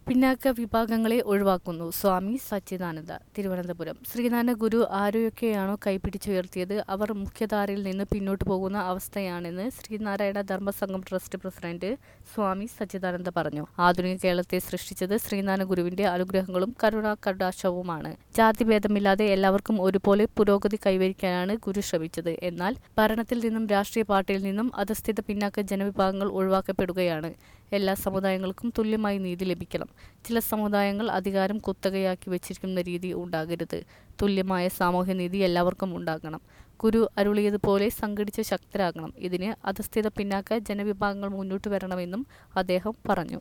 പിന്നാക്ക വിഭാഗങ്ങളെ ഒഴിവാക്കുന്നു സ്വാമി സച്ചിദാനന്ദ തിരുവനന്തപുരം ശ്രീനാരായണ ഗുരു ആരെയൊക്കെയാണോ കൈപിടിച്ചുയർത്തിയത് അവർ മുഖ്യധാരയിൽ നിന്ന് പിന്നോട്ട് പോകുന്ന അവസ്ഥയാണെന്ന് ശ്രീനാരായണ ധർമ്മസംഘം ട്രസ്റ്റ് പ്രസിഡന്റ് സ്വാമി സച്ചിദാനന്ദ പറഞ്ഞു ആധുനിക കേരളത്തെ സൃഷ്ടിച്ചത് ശ്രീനാരായണ ഗുരുവിന്റെ അനുഗ്രഹങ്ങളും കരുണാ കടാക്ഷവുമാണ് ജാതിഭേദമില്ലാതെ എല്ലാവർക്കും ഒരുപോലെ പുരോഗതി കൈവരിക്കാനാണ് ഗുരു ശ്രമിച്ചത് എന്നാൽ ഭരണത്തിൽ നിന്നും രാഷ്ട്രീയ പാർട്ടിയിൽ നിന്നും അധസ്ഥിത പിന്നാക്ക ജനവിഭാഗങ്ങൾ ഒഴിവാക്കപ്പെടുകയാണ് എല്ലാ സമുദായങ്ങൾക്കും തുല്യമായി നീതി ലഭിക്കണം ചില സമുദായങ്ങൾ അധികാരം കുത്തകയാക്കി വെച്ചിരിക്കുന്ന രീതി ഉണ്ടാകരുത് തുല്യമായ സാമൂഹ്യനീതി എല്ലാവർക്കും ഉണ്ടാകണം ഗുരു അരുളിയതുപോലെ സംഘടിച്ച് ശക്തരാകണം ഇതിന് അധസ്ഥിത പിന്നാക്ക ജനവിഭാഗങ്ങൾ മുന്നോട്ട് വരണമെന്നും അദ്ദേഹം പറഞ്ഞു